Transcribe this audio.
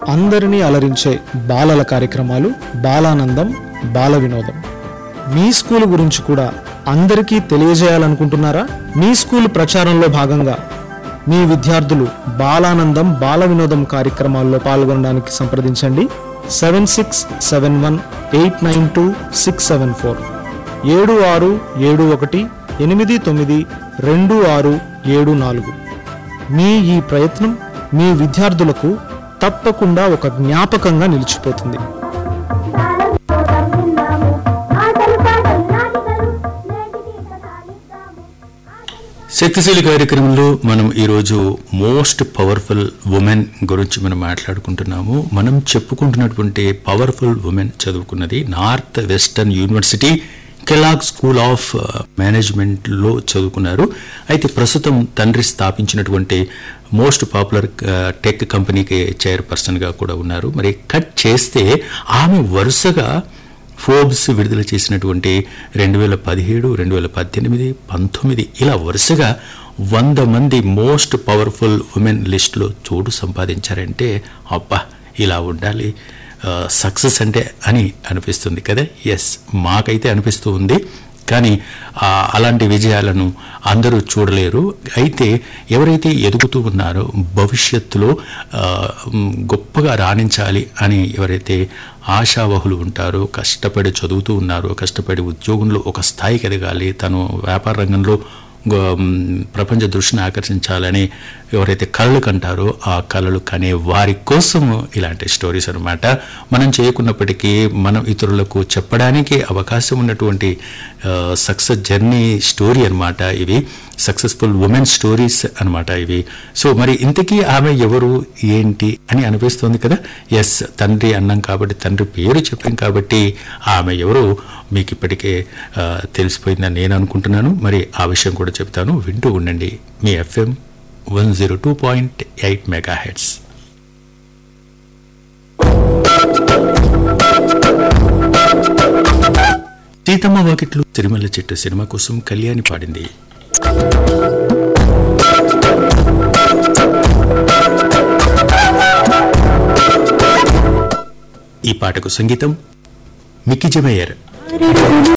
అందరినీ అలరించే బాలల కార్యక్రమాలు బాలానందం బాల వినోదం మీ స్కూల్ గురించి కూడా అందరికీ తెలియజేయాలనుకుంటున్నారా మీ స్కూల్ ప్రచారంలో భాగంగా మీ విద్యార్థులు బాలానందం బాల వినోదం కార్యక్రమాల్లో పాల్గొనడానికి సంప్రదించండి seven six seven one eight nine two six seven four ఏడు ఆరు ఏడు ఒకటి ఎనిమిది తొమ్మిది రెండు ఆరు ఏడు నాలుగు మీ ఈ ప్రయత్నం మీ విద్యార్థులకు తప్పకుండా ఒక జ్ఞాపకంగా నిలిచిపోతుంది ఆటలు పాటలు నాటికలు నేటికి సాగిద్దాము శక్తిశీలి కార్యక్రమంలో మనం ఈరోజు మోస్ట్ పవర్ఫుల్ ఉమెన్ గురించి మనం మాట్లాడుకుంటున్నాము మనం చెప్పుకుంటున్నటువంటి పవర్ఫుల్ ఉమెన్ చదువుకున్నది Northwestern University Kellogg School of మేనేజ్మెంట్లో చదువుకున్నారు అయితే ప్రస్తుతం తండ్రి స్థాపించినటువంటి మోస్ట్ పాపులర్ టెక్ కంపెనీకి చైర్పర్సన్గా కూడా ఉన్నారు మరి కట్ చేస్తే ఆమె వరుసగా ఫోర్బ్స్ విడుదల చేసినటువంటి రెండు వేల పదిహేడు రెండు వేల పద్దెనిమిది పంతొమ్మిది ఇలా వరుసగా వంద మంది మోస్ట్ పవర్ఫుల్ ఉమెన్ లిస్టులో చోటు సంపాదించారంటే అబ్బా ఇలా ఉండాలి సక్సెస్ అంటే అని అనిపిస్తుంది కదా ఎస్ మాకైతే అనిపిస్తూ ఉంది కానీ ఆ, అలాంటి విజయాలను అందరూ చూడలేరు అయితే ఎవరైతే ఎదుగుతూ ఉన్నారో భవిష్యత్తులో ఆ, మ్, గొప్పగా రాణించాలి అని ఎవరైతే ఆశావహులు ఉంటారో కష్టపడి చదువుతూ ఉన్నారో కష్టపడి ఉద్యోగంలో ఒక స్థాయికి ఎదగాలి తను వ్యాపార రంగంలో గో- మ్, ప్రపంచ దృష్టిని ఆకర్షించాలని ఎవరైతే కళలు కంటారో ఆ కళలు కనే వారి కోసం ఇలాంటి స్టోరీస్ అన్నమాట మనం చేయకున్నప్పటికీ మనం ఇతరులకు చెప్పడానికి అవకాశం ఉన్నటువంటి సక్సెస్ జర్నీ స్టోరీ అన్నమాట ఇవి సక్సెస్ఫుల్ ఉమెన్ స్టోరీస్ అన్నమాట ఇవి సో మరి ఇంతకీ ఆమె ఎవరు ఏంటి అని అనిపిస్తోంది కదా ఎస్ తండ్రి అన్నాం కాబట్టి తండ్రి పేరు చెప్పాం కాబట్టి ఆమె ఎవరు మీకు ఇప్పటికే ఆ, తెలిసిపోయిందని నేను అనుకుంటున్నాను మరి ఆ విషయం కూడా చెప్తాను వింటూ ఉండండి మీ FM one zero two point eight mega hertz Seethamma Vakitlu Tirumala Chettu సినిమా కోసం కళ్యాణి పాడింది ఈ పాటకు సంగీతం మిక్కీ జమయ్యర్ ఆరడుగులు